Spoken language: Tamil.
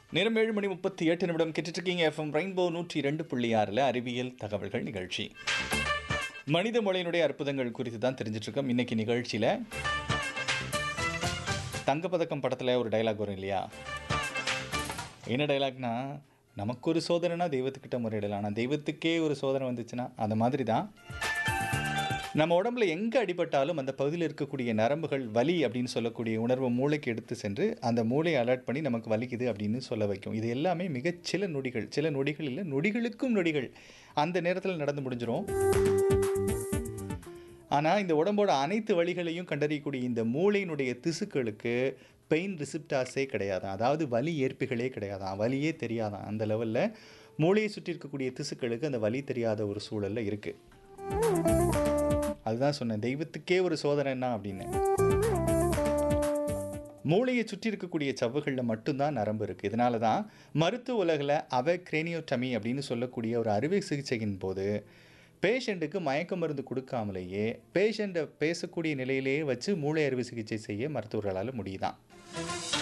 நேரம் ஏழு மணி முப்பத்தி எட்டு நிமிடம் கேட்டுட்ருக்கீங்க எஃப்எம் ரெயின்போ நூற்றி ரெண்டு புள்ளி ஆறில் அறிவியல் தகவல்கள் நிகழ்ச்சி மனித மொழியினுடைய அற்புதங்கள் குறித்து தான் தெரிஞ்சிட்ருக்கோம் இன்னைக்கு நிகழ்ச்சியில் தங்கப்பதக்கம் படத்தில் ஒரு டைலாக் வரும் இல்லையா என்ன டைலாக்னா நமக்கு ஒரு சோதனைனா தெய்வத்துக்கிட்ட முறையிடலாம் ஆனால் தெய்வத்துக்கே ஒரு சோதனை வந்துச்சுன்னா அந்த மாதிரி தான் நம்ம உடம்புல எங்கே அடிபட்டாலும் அந்த பகுதியில் இருக்கக்கூடிய நரம்புகள் வலி அப்படின்னு சொல்லக்கூடிய உணர்வு மூளைக்கு எடுத்து சென்று அந்த மூளையை அலர்ட் பண்ணி நமக்கு வலிக்குது அப்படின்னு சொல்ல வைக்கும் இது எல்லாமே மிகச் சில நொடிகள் சில நொடிகள் இல்லை நொடிகளுக்கும் நொடிகள் அந்த நேரத்தில் நடந்து முடிஞ்சிரும் ஆனால் இந்த உடம்போட அனைத்து வழிகளையும் கண்டறியக்கூடிய இந்த மூளையினுடைய திசுக்களுக்கு பெயின் ரிசிப்டாஸே கிடையாதான் அதாவது வலி ஏற்பிகளே கிடையாதான் வலியே தெரியாதான் அந்த லெவலில் மூளையை சுற்றி இருக்கக்கூடிய திசுக்களுக்கு அந்த வலி தெரியாத ஒரு சூழலில் இருக்குது அதுதான் சொன்னேன் தெய்வத்துக்கே ஒரு சோதனைன்னா அப்படின்னு மூளையை சுற்றி இருக்கக்கூடிய சவ்வுகளில் மட்டும்தான் நரம்பு இருக்குது இதனால தான் மருத்துவ உலகில் அவ கிரேனியோட்டமி அப்படின்னு சொல்லக்கூடிய ஒரு அறுவை சிகிச்சையின் போது பேஷண்ட்டுக்கு மயக்க மருந்து கொடுக்காமலேயே பேஷண்ட்டை பேசக்கூடிய நிலையிலேயே வச்சு மூளை அறுவை சிகிச்சை செய்ய மருத்துவர்களால் முடியுதான்